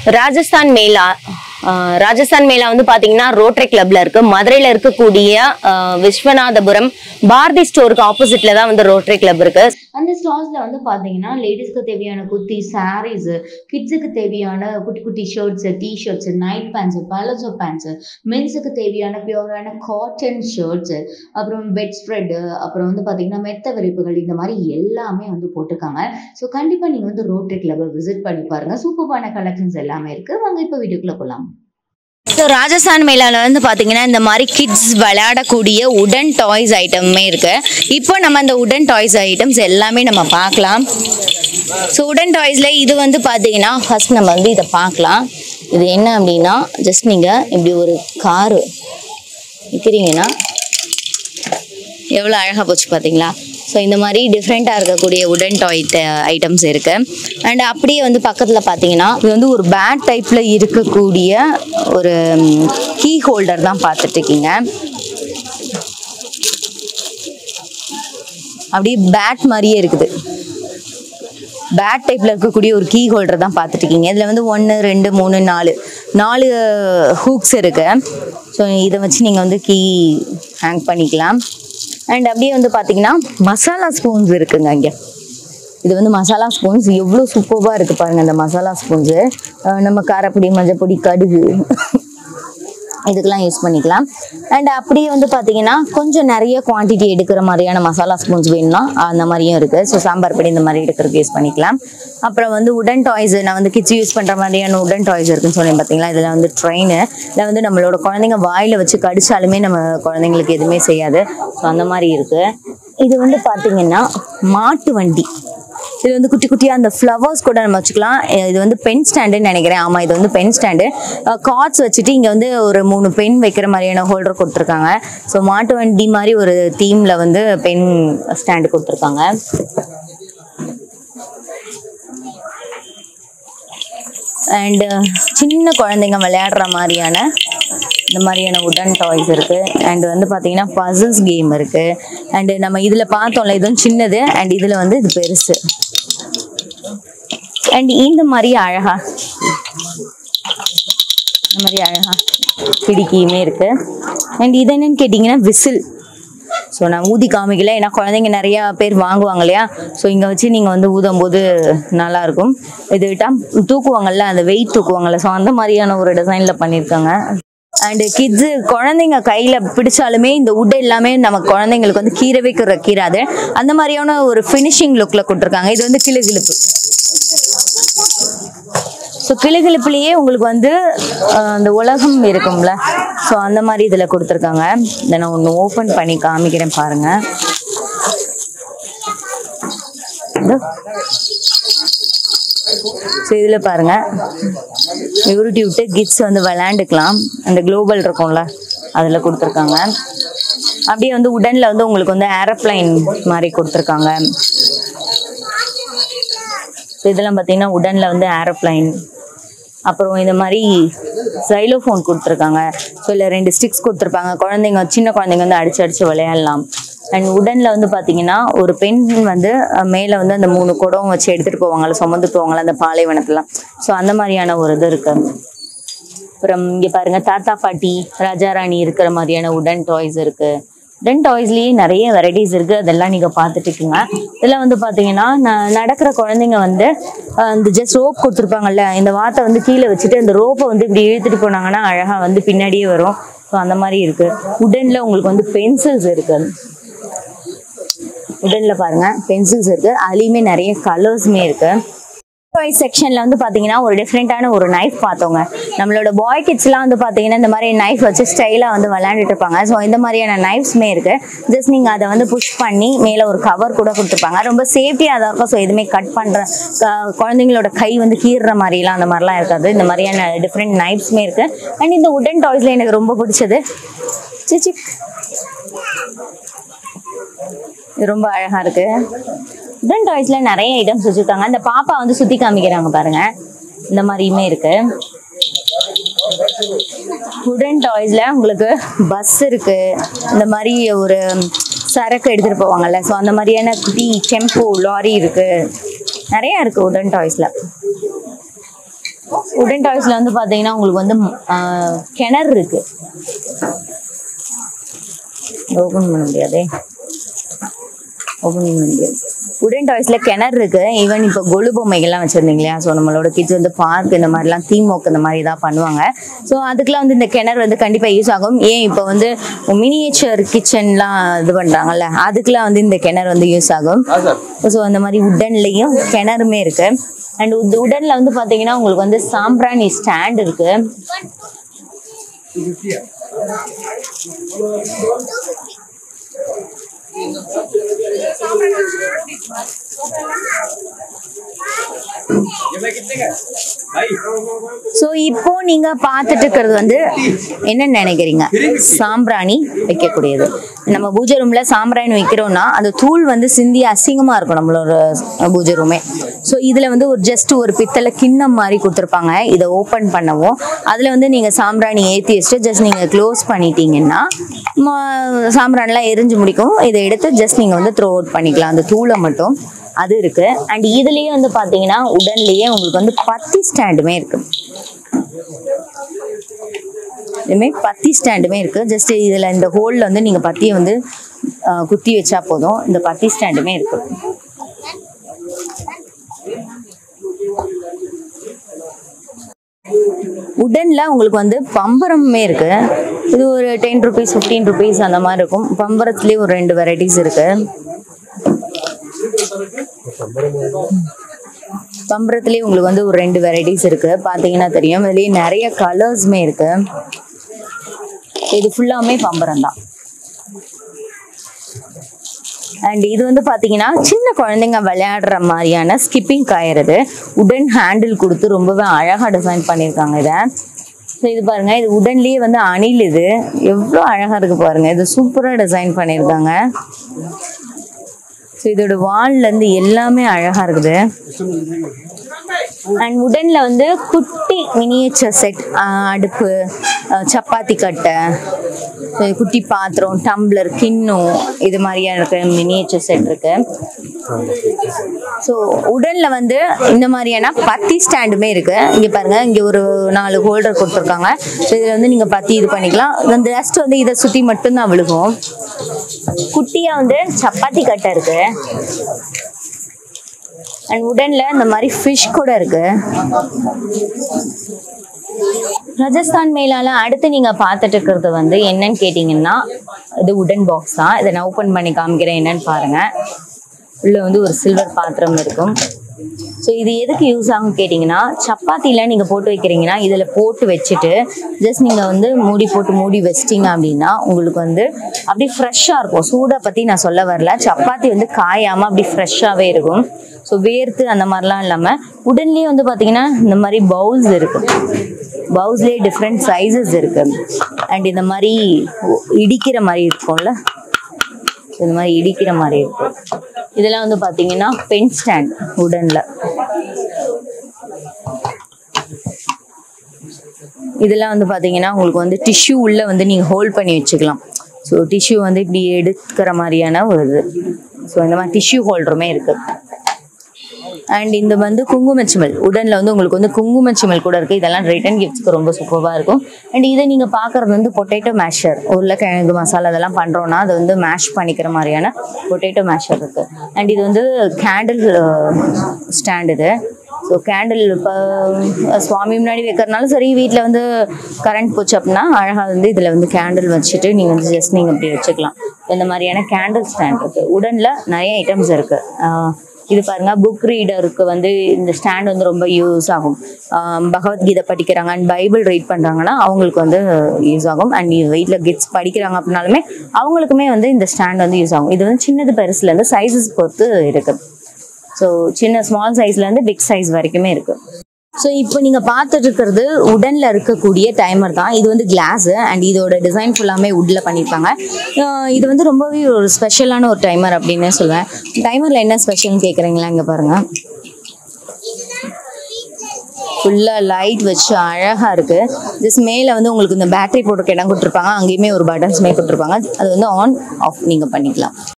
ராஜஸ்தான் மேலா ஆஹ் ராஜஸ்தான் மேலா வந்து பாத்தீங்கன்னா ரோட்டரி கிளப்ல இருக்கு மதுரையில இருக்கக்கூடிய ஆஹ் விஸ்வநாதபுரம் பாரதி ஸ்டோருக்கு ஆப்போசிட்ல தான் வந்து ரோட்டரி கிளப் இருக்கு அந்த ஸ்டால்ஸ்ல வந்து பாத்தீங்கன்னா லேடிஸ்க்கு தேவையான குர்த்தி சாரீஸ் கிட்ஸுக்கு தேவையான குட்டி குட்டி shirts T shirts night pants palazzo pants மென்ஸுக்கு தேவையான பியூரான காட்டன் ஷர்ட்ஸ் அப்புறம் பெட் ஸ்ப்ரெட்டு அப்புறம் வந்து பாத்தீங்கன்னா மெத்த விரிப்புகள் இந்த மாதிரி எல்லாமே வந்து போட்டிருக்காங்க ஸோ கண்டிப்பா நீங்க வந்து ரோட்டரி கிளப்பை விசிட் பண்ணி பாருங்க சூப்பரான கலெக்ஷன்ஸ் எல்லாமே இருக்கு வாங்க இப்போ வீடியோக்குள்ள போலாம் ஸோ ராஜஸ்தான் மேலால வந்து பாத்தீங்கன்னா இந்த மாதிரி கிட்ஸ் விளையாடக்கூடிய உடன் டாய்ஸ் ஐட்டமுமே இருக்கு இப்போ நம்ம அந்த உடன் டாய்ஸ் ஐட்டம்ஸ் எல்லாமே நம்ம பார்க்கலாம் ஸோ உடன் டாய்ஸ்ல இது வந்து பாத்தீங்கன்னா ஃபர்ஸ்ட் நம்ம வந்து இதை பார்க்கலாம் இது என்ன அப்படின்னா ஜஸ்ட் நீங்க இப்படி ஒரு காரு விற்கிறீங்கன்னா எவ்வளோ அழகாக போச்சு பார்த்தீங்களா ஸோ இந்த மாதிரி டிஃப்ரெண்ட்டாக இருக்கக்கூடிய உடன் டாய் ஐட்டம்ஸ் இருக்கு அண்ட் அப்படியே வந்து பக்கத்தில் பார்த்தீங்கன்னா இது வந்து ஒரு பேட் டைப்பில் இருக்கக்கூடிய ஒரு கீ ஹோல்டர் தான் பார்த்துட்டு இருக்கீங்க அப்படியே பேட் மாதிரியே இருக்குது பேட் டைப்ல இருக்கக்கூடிய ஒரு கீ ஹோல்டர் தான் பார்த்துட்டு இருக்கீங்க இதில் வந்து ஒன்று ரெண்டு மூணு நாலு நாலு ஹூக்ஸ் இருக்கு ஸோ இதை வச்சு நீங்கள் வந்து கீ ஹேங் பண்ணிக்கலாம் அண்ட் அப்படியே வந்து பார்த்தீங்கன்னா மசாலா ஸ்பூன்ஸ் இருக்குங்க இங்கே இது வந்து மசாலா ஸ்பூன்ஸ் எவ்வளோ சூப்பராக இருக்குது பாருங்க இந்த மசாலா ஸ்பூன்ஸு நம்ம காரப்பொடி மஞ்சப்பொடி கடுகு இதுக்கெல்லாம் யூஸ் பண்ணிக்கலாம் அண்ட் அப்படியே வந்து பார்த்தீங்கன்னா கொஞ்சம் நிறைய குவான்டிட்டி எடுக்கிற மாதிரியான மசாலா ஸ்பூன்ஸ் வேணும்னா அந்த மாதிரியும் இருக்குது ஸோ சாம்பார் பொடி இந்த மாதிரி எடுக்கிறதுக்கு யூஸ் பண்ணிக்கலாம் அப்புறம் வந்து உடன் டாய்ஸ் நான் வந்து கிட்ஸ் யூஸ் பண்ணுற மாதிரியான உடன் டாய்ஸ் இருக்குன்னு சொன்னேன் பார்த்தீங்களா இதில் வந்து ட்ரெயின் இதில் வந்து நம்மளோட குழந்தைங்க வாயில் வச்சு கடிச்சாலுமே நம்ம குழந்தைங்களுக்கு எதுவுமே செய்யாது ஸோ அந்த மாதிரி இருக்குது இது வந்து பார்த்தீங்கன்னா மாட்டு வண்டி இது வந்து குட்டி குட்டியாக அந்த ஃப்ளவர்ஸ் கூட நம்ம வச்சுக்கலாம் அஹ் இது வந்து பென் ஸ்டாண்டுன்னு நினைக்கிறேன் ஆமாம் இது வந்து பென் ஸ்டாண்டு கார்ட்ஸ் வச்சுட்டு இங்கே வந்து ஒரு மூணு பென் வைக்கிற மாதிரியான ஹோல்டர் கொடுத்துருக்காங்க ஸோ மாட்டு வண்டி மாதிரி ஒரு தீமில் வந்து பென் ஸ்டாண்டு கொடுத்துருக்காங்க அண்டு சின்ன குழந்தைங்க விளையாடுற மாதிரியான இந்த மாதிரியான உடன் டாய்ஸ் இருக்கு அண்ட் வந்து பார்த்தீங்கன்னா பசில்ஸ் கேம் இருக்கு அண்டு நம்ம இதில் பார்த்தோம்ல இதுவும் சின்னது அண்ட் இதில் வந்து இது பெருசு அண்ட் இந்த மாதிரி அழகா இந்த மாதிரி அழகா பிடிக்கியுமே இருக்கு அண்ட் இது என்னன்னு கேட்டிங்கன்னா விசில் ஸோ நான் ஊதி காமிக்கல ஏன்னா குழந்தைங்க நிறையா பேர் வாங்குவாங்க இல்லையா ஸோ இங்கே வச்சு நீங்கள் வந்து ஊதும் போது நல்லாயிருக்கும் இது டம் தூக்குவாங்கல்ல அந்த வெயிட் தூக்குவாங்கல்ல ஸோ அந்த மாதிரியான ஒரு டிசைனில் பண்ணியிருக்காங்க அண்டு கிட்ஸு குழந்தைங்க கையில் பிடிச்சாலுமே இந்த உட் எல்லாமே நம்ம குழந்தைங்களுக்கு வந்து கீரை வைக்கிற கீராது அந்த மாதிரியான ஒரு ஃபினிஷிங் லுக்கில் கொடுத்துருக்காங்க இது வந்து கிளுகிழுப்பு ஸோ கிளுகிழுப்புலேயே உங்களுக்கு வந்து அஹ், அந்த உலகம் இருக்கும்ல ஸோ அந்த மாதிரி இதில் கொடுத்துருக்காங்க இதை நான் ஒன்று ஓப்பன் பண்ணி காமிக்கிறேன் பாருங்க ஸோ இதில் பாருங்க உருட்டி விட்டு கிட்ஸ் வந்து விளையாண்டுக்கலாம் அந்த குளோபல் இருக்கும்ல அதில் கொடுத்துருக்காங்க அப்படியே வந்து உடன்ல வந்து உங்களுக்கு வந்து ஏரோப்ளைன் மாதிரி கொடுத்துருக்காங்க ஸோ இதெல்லாம் பார்த்தீங்கன்னா உடன்ல வந்து ஏரோப்ளைன் அப்புறம் இந்த மாதிரி சைலோஃபோன் கொடுத்துருக்காங்க ஸோ இல்லை ரெண்டு ஸ்டிக்ஸ் கொடுத்துருப்பாங்க குழந்தைங்க சின்ன குழந்தைங்க வந்து அடிச்சு அடிச்சு விளையாடலாம் அண்ட் உடன்ல வந்து பார்த்தீங்கன்னா ஒரு பெண் வந்து அஹ், மேலே வந்து அந்த மூணு குடம் வச்சு எடுத்துகிட்டு போவாங்கல்ல சுமந்து போவாங்கல்ல அந்த பாலைவனத்துலாம் ஸோ அந்த மாதிரியான ஒரு இது இருக்கு அப்புறம் இங்கே பாருங்க தாத்தா பாட்டி ராஜா ராணி இருக்கிற மாதிரியான உடன் டாய்ஸ் இருக்கு உடன் டாய்ஸ்லயே நிறைய வெரைட்டிஸ் இருக்கு அதெல்லாம் நீங்க பார்த்துட்டு இருக்கீங்க இதெல்லாம் வந்து பாத்தீங்கன்னா ந- நடக்கிற குழந்தைங்க வந்து அஹ், இந்த ஜஸ்ட் ரோப் கொடுத்துருப்பாங்கல்ல இந்த வாத்தை வந்து கீழே வச்சுட்டு அந்த ரோப்பை வந்து இப்படி இழுத்துட்டு போனாங்கன்னா அழகா வந்து பின்னாடியே வரும் ஸோ அந்த மாதிரி இருக்கு உடன்ல உங்களுக்கு வந்து பென்சில்ஸ் இருக்கு உடன்ல பாருங்க பென்சில்ஸ் இருக்கு அதுலயுமே நிறைய கலர்ஸுமே இருக்கு டாய் செக்ஷன்ல வந்து பாத்தீங்கன்னா ஒரு டிஃப்ரெண்டான ஒரு நைஃப் பார்த்தோங்க நம்மளோட பாய் கிட்ஸ்லாம் வந்து பாத்தீங்கன்னா இந்த மாதிரி நைஃப் வச்சு ஸ்டைலா வந்து விளையாண்டுட்டு இருப்பாங்க ஸோ இந்த மாதிரியான நைஃப்ஸ்மே இருக்கு ஜஸ்ட் நீங்க அதை வந்து புஷ் பண்ணி மேல ஒரு கவர் கூட கொடுத்துருப்பாங்க ரொம்ப சேஃப்டியா தான் இருக்கும் ஸோ எதுவுமே கட் பண்ற க- குழந்தைங்களோட கை வந்து கீறுற மாதிரிலாம் அந்த மாதிரிலாம் இருக்காது இந்த மாதிரியான டிஃப்ரெண்ட் நைஃப்ஸ்மே இருக்கு அண்ட் இந்த உடன் டாய்ஸ்ல எனக்கு ரொம்ப பிடிச்சது சிச்சி இது ரொம்ப அழகா இருக்கு உடன் டாய்ஸ்ல நிறைய ஐட்டம்ஸ் வச்சிருக்காங்க அந்த பாப்பா வந்து சுத்தி காமிக்கிறாங்க பாருங்க இந்த மாதிரியுமே இருக்கு உடன் டாய்ஸ்ல உங்களுக்கு பஸ் இருக்கு இந்த மாதிரி ஒரு சரக்கு எடுத்துட்டு போவாங்கல்ல ஸோ அந்த மாதிரியான குட்டி டெம்போ லாரி இருக்கு நிறைய இருக்கு உடன் டாய்ஸ்ல உடன் டாய்ஸ்ல வந்து பாத்தீங்கன்னா உங்களுக்கு வந்து ஆஹ், கிணறு இருக்கு ஓபன் பண்ண முடியாதே ஓபன் பண்ண முடியாது உடன் டாய்ஸ்ல கிணறு இருக்கு ஈவன் இப்போ கொலு பொம்மைகள்லாம் வச்சிருந்தீங்க இல்லையா ஸோ நம்மளோட கிட்ஸ் வந்து பார்க் இந்த மாதிரிலாம் தீம் ஒர்க் இந்த மாதிரி தான் பண்ணுவாங்க ஸோ அதுக்கெல்லாம் வந்து இந்த கிணறு வந்து கண்டிப்பாக யூஸ் ஆகும் ஏன் இப்போ வந்து மினியேச்சர் கிச்சன்லாம் இது பண்ணுறாங்கல்ல அதுக்கெல்லாம் வந்து இந்த கிணறு வந்து யூஸ் ஆகும் ஸோ அந்த மாதிரி உடன்லேயும் கிணறுமே இருக்கு அண்ட் உடன்ல வந்து பார்த்தீங்கன்னா உங்களுக்கு வந்து சாம்பிராணி ஸ்டாண்ட் இருக்கு ஸோ இப்போ நீங்க பார்த்துட்டு இருக்கிறது வந்து என்ன நினைக்கிறீங்க சாம்பிராணி வைக்கக்கூடியது நம்ம பூஜை ரூம்ல சாம்பிராணி வைக்கிறோம்னா அந்த தூள் வந்து சிந்தி அசிங்கமா இருக்கும் நம்மளோட பூஜை ரூமே ஸோ இதுல வந்து ஒரு ஜஸ்ட் ஒரு பித்தளை கிண்ணம் மாதிரி கொடுத்துருப்பாங்க இதை ஓப்பன் பண்ணவும் அதுல வந்து நீங்க சாம்பிராணி ஏற்றி வச்சுட்டு ஜஸ்ட் நீங்க க்ளோஸ் பண்ணிட்டீங்கன்னா ம- சாம்பிராணிலாம் எரிஞ்சு முடிக்கும் இதை எடுத்து ஜஸ்ட் நீங்க வந்து த்ரோ அவுட் பண்ணிக்கலாம் அந்த தூளை மட்டும் அது இருக்கு அண்ட் இதுலயே வந்து பாத்தீங்கன்னா உடன்லயே உங்களுக்கு வந்து பத்தி ஸ்டாண்டுமே இருக்கு இதுமாரி பத்தி ஸ்டாண்டுமே இருக்கு ஜஸ்ட் இதுல இந்த ஹோல்ல வந்து நீங்க பத்தியை வந்து அஹ், குத்தி வச்சா போதும் இந்த பத்தி ஸ்டாண்டுமே இருக்கு உடன்ல உங்களுக்கு வந்து பம்பரமே இருக்கு இது ஒரு டென் ருபீஸ் ஃபிஃப்டீன் ருபீஸ் அந்த மாதிரி இருக்கும் பம்பரத்துலேயே ஒரு ரெண்டு வெரைட்டிஸ் இருக்கு பம்பரத்துலேயே உங்களுக்கு வந்து ஒரு ரெண்டு வெரைட்டிஸ் இருக்கு பார்த்தீங்கன்னா தெரியும் இதுலேயே நிறைய கலர்ஸுமே இருக்கு இது ஃபுல்லாமே பம்பரம் தான் அண்ட் இது வந்து பாத்தீங்கன்னா சின்ன குழந்தைங்க விளையாடுற மாதிரியான ஸ்கிப்பிங் காயறது உடன் ஹேண்டில் கொடுத்து ரொம்பவே அழகா டிசைன் பண்ணியிருக்காங்க இதை ஸோ இது பாருங்க இது உடன்லயே வந்து அணில் இது எவ்வளோ அழகா இருக்கு பாருங்க இது சூப்பரா டிசைன் பண்ணியிருக்காங்க ஸோ இதோட வால்ல இருந்து எல்லாமே அழகா இருக்குது அண்ட் உடன்ல வந்து குட்டி மினியேச்சர் செட் அடுப்பு அஹ் சப்பாத்தி கட்டை அஹ் குட்டி பாத்திரம் டம்ளர் கிண்ணம் இது மாதிரியான இருக்க மினியேச்சர் செட் இருக்கு ஸோ உடன்ல வந்து இந்த மாதிரியான பத்தி ஸ்டாண்டுமே இருக்கு இங்க பாருங்க இங்க ஒரு நாலு ஹோல்டர் கொடுத்துருக்காங்க ஸோ இதுல வந்து நீங்க பத்தி இது பண்ணிக்கலாம் இந்த ரெஸ்ட் வந்து இதை சுத்தி மட்டும்தான் விழுகும் குட்டியா வந்து சப்பாத்தி கட்டை இருக்கு அண்ட் உடன்ல இந்த மாதிரி ஃபிஷ் கூட இருக்கு ராஜஸ்தான் மேலால அடுத்து நீங்க பார்த்துட்டு இருக்கிறது வந்து என்னன்னு கேட்டீங்கன்னா இது உடன் பாக்ஸ் தான் இதை நான் ஓப்பன் பண்ணி காமிக்கிறேன் என்னன்னு பாருங்க உள்ள வந்து ஒரு சில்வர் பாத்திரம் இருக்கும் ஸோ இது எதுக்கு யூஸ் ஆகும் கேட்டிங்கன்னா சப்பாத்திலாம் நீங்கள் போட்டு வைக்கிறீங்கன்னா இதில் போட்டு வச்சுட்டு ஜஸ்ட் நீங்கள் வந்து மூடி போட்டு மூடி வச்சிட்டிங்க அப்படின்னா உங்களுக்கு வந்து அப்படி ஃப்ரெஷ்ஷாக இருக்கும் சூடை பற்றி நான் சொல்ல வரல சப்பாத்தி வந்து காயாமல் அப்படி ஃப்ரெஷ்ஷாகவே இருக்கும் ஸோ வேர்த்து அந்த மாதிரிலாம் இல்லாமல் உடன்லேயே வந்து பார்த்தீங்கன்னா இந்த மாதிரி பவுல்ஸ் இருக்கு பவுல்ஸ்லேயே டிஃப்ரெண்ட் சைஸஸ் இருக்கு அண்ட் இந்த மாதிரி இடிக்கிற மாதிரி இருக்கும்ல இந்த மாதிரி இடிக்கிற மாதிரி இருக்கும் இதெல்லாம் வந்து பாத்தீங்கன்னா பென் ஸ்டாண்ட் உடன்ல இதெல்லாம் வந்து பாத்தீங்கன்னா உங்களுக்கு வந்து டிஷ்யூ உள்ள வந்து நீங்க ஹோல்ட் பண்ணி வச்சுக்கலாம் ஸோ டிஷ்யூ வந்து இப்படி எடுக்கிற மாதிரியான ஒரு இது ஸோ இந்த மாதிரி டிஷ்யூ ஹோல்டருமே இருக்கு அண்ட் இந்த வந்து குங்குமச்சிமல் உடன்ல வந்து உங்களுக்கு வந்து குங்குமச்சிமல் கூட இருக்கு இதெல்லாம் ரிட்டன் கிஃப்ட்ஸ்க்கு ரொம்ப சூப்பராக இருக்கும் அண்ட் இதை நீங்க பார்க்கறது வந்து பொட்டேட்டோ மேஷர் உருளைக்கிழங்கு மசாலா இதெல்லாம் பண்றோம்னா அது வந்து மேஷ் பண்ணிக்கிற மாதிரியான பொட்டேட்டோ மேஷர் இருக்கு அண்ட் இது வந்து கேண்டில் ஸ்டாண்ட் இது ஸோ கேண்டில் இப்போ சுவாமி முன்னாடி வைக்கிறனாலும் சரி வீட்டில் வந்து கரண்ட் போச்சு அப்படின்னா அழகாக வந்து இதில் வந்து கேண்டில் வச்சுட்டு நீங்கள் வந்து ஜஸ்ட் நீங்கள் இப்படி வச்சுக்கலாம் இந்த மாதிரியான கேண்டில் ஸ்டாண்ட் இருக்கு உடன்ல நிறைய ஐட்டம்ஸ் இருக்கு ஆஹ் இது பாருங்க புக் ரீடருக்கு வந்து இந்த ஸ்டாண்ட் வந்து ரொம்ப யூஸ் ஆகும் ஆஹ் பகவத்கீதை படிக்கிறாங்க அண்ட் பைபிள் ரீட் பண்றாங்கன்னா அவங்களுக்கு வந்து யூஸ் ஆகும் அண்ட் வீட்டில் கிட்ஸ் படிக்கிறாங்க அப்படின்னாலுமே அவங்களுக்குமே வந்து இந்த ஸ்டாண்ட் வந்து யூஸ் ஆகும் இது வந்து சின்னது பெருசுல இருந்து சைஸஸ் பொறுத்து இருக்கு ஸோ சின்ன ஸ்மால் சைஸ்ல இருந்து பிக் சைஸ் வரைக்குமே இருக்கு ஸோ இப்போ நீங்க பார்த்துட்டு இருக்கிறது உடன்ல இருக்கக்கூடிய டைமர் தான் இது வந்து கிளாஸ் அண்ட் இதோட டிசைன் ஃபுல்லாமே உட்ல பண்ணியிருப்பாங்க ஆஹ் இது வந்து ரொம்பவே ஒரு ஸ்பெஷலான ஒரு டைமர் அப்படின்னு சொல்லுவேன் டைமர்ல என்ன ஸ்பெஷல்னு கேட்குறீங்களா இங்க பாருங்க ஃபுல்லாக லைட் வச்சு அழகாக இருக்கு ஜஸ்ட் மேலே வந்து உங்களுக்கு இந்த பேட்டரி போட்டுருக்க இடம் கொடுத்துருப்பாங்க அங்கேயுமே ஒரு பட்டன்ஸ்மே கொடுத்துருப்பாங்க அது வந்து ஆன் ஆஃப் நீங்கள் பண்ணிக்கலாம்